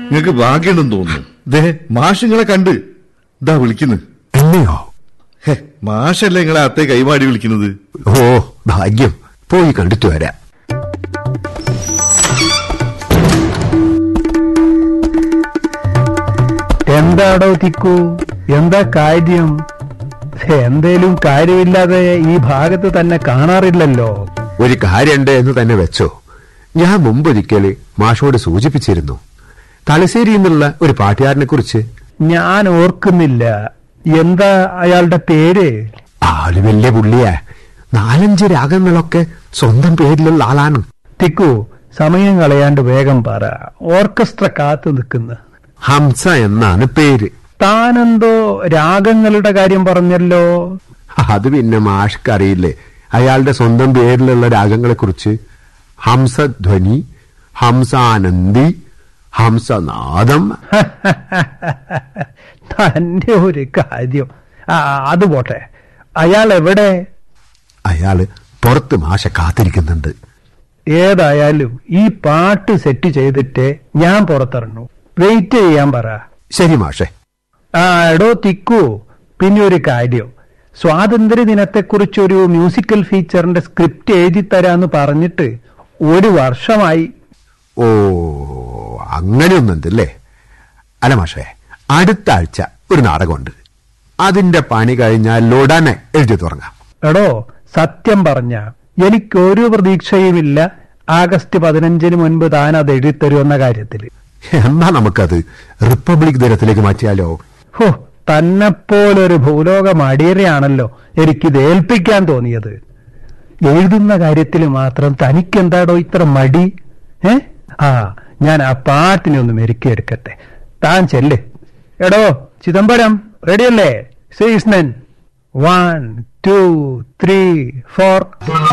നിങ്ങൾക്ക് ഭാഗ്യമുണ്ടെന്ന് തോന്നുന്നു ദേ മാഷിങ്ങളെ കണ്ട് ഇതാ വിളിക്കുന്നു എന്നെയോ ഹേ മാഷല്ലേ നിങ്ങളെ അത്തെ കൈമാടി വിളിക്കുന്നത് ഓ ഭാഗ്യം പോയി കണ്ടിട്ട് വരാം എന്താടോ തിക്കു എന്താ കാര്യം എന്തേലും കാര്യമില്ലാതെ ഈ ഭാഗത്ത് തന്നെ കാണാറില്ലല്ലോ ഒരു കാര്യണ്ട് എന്ന് തന്നെ വെച്ചോ ഞാൻ മുമ്പൊരിക്കല് മാഷോട് സൂചിപ്പിച്ചിരുന്നു തലശ്ശേരി എന്നുള്ള ഒരു പാട്ടുകാരനെ കുറിച്ച് ഞാൻ ഓർക്കുന്നില്ല എന്താ അയാളുടെ പേര് ആള് വലിയ പുള്ളിയാ നാലഞ്ച് രാഗങ്ങളൊക്കെ സ്വന്തം പേരിലുള്ള ആളാണ് തിക്കു സമയം കളയാണ്ട് വേഗം പറ ഓർക്കസ്ട്ര കാത്തു നിൽക്കുന്നു ഹംസ എന്നാണ് പേര് താനെന്തോ രാഗങ്ങളുടെ കാര്യം പറഞ്ഞല്ലോ അത് പിന്നെ മാഷ്ക്കറിയില്ലേ അയാളുടെ സ്വന്തം പേരിലുള്ള രാഗങ്ങളെ കുറിച്ച് ഹംസധ്വനി ഹംസാനന്ദി ഹംസനാദം തന്റെ ഒരു കാര്യം ആ അത് പോട്ടെ അയാൾ എവിടെ അയാള് പുറത്ത് മാഷ കാത്തിരിക്കുന്നുണ്ട് ഏതായാലും ഈ പാട്ട് സെറ്റ് ചെയ്തിട്ട് ഞാൻ പുറത്തിറങ്ങു വെയിറ്റ് ചെയ്യാൻ പറ ശരി മാഷെ ആ എടോ തിക്കു പിന്നെ ഒരു കാര്യം സ്വാതന്ത്ര്യ ദിനത്തെക്കുറിച്ചൊരു മ്യൂസിക്കൽ ഫീച്ചറിന്റെ സ്ക്രിപ്റ്റ് എഴുതി തരാന്ന് പറഞ്ഞിട്ട് ഒരു വർഷമായി ഓ അങ്ങനെയൊന്നുണ്ടല്ലേ അല്ല മാഷേ അടുത്ത ആഴ്ച ഒരു നാടകമുണ്ട് അതിന്റെ പണി കഴിഞ്ഞാൽ ഉടനെ എഴുതി തുടങ്ങാം എടോ സത്യം പറഞ്ഞ എനിക്കൊരു പ്രതീക്ഷയുമില്ല ആഗസ്റ്റ് പതിനഞ്ചിന് മുൻപ് താൻ അത് എഴുതിത്തരുമെന്ന കാര്യത്തിൽ എന്നാ നമുക്കത് റിപ്പബ്ലിക് ദിനത്തിലേക്ക് മാറ്റിയാലോ ഹോ തന്നെപ്പോലൊരു ഭൂലോക മടിയരെയാണല്ലോ എനിക്കിത് ഏൽപ്പിക്കാൻ തോന്നിയത് എഴുതുന്ന കാര്യത്തിൽ മാത്രം തനിക്കെന്താടോ ഇത്ര മടി ഏ ആ ഞാൻ ആ പാട്ടിനെ ഒന്ന് മെരുക്കിയെടുക്കട്ടെ താൻ ചെല്ല് എടോ ചിദംബരം റെഡിയല്ലേ Sreekrishnan one two three four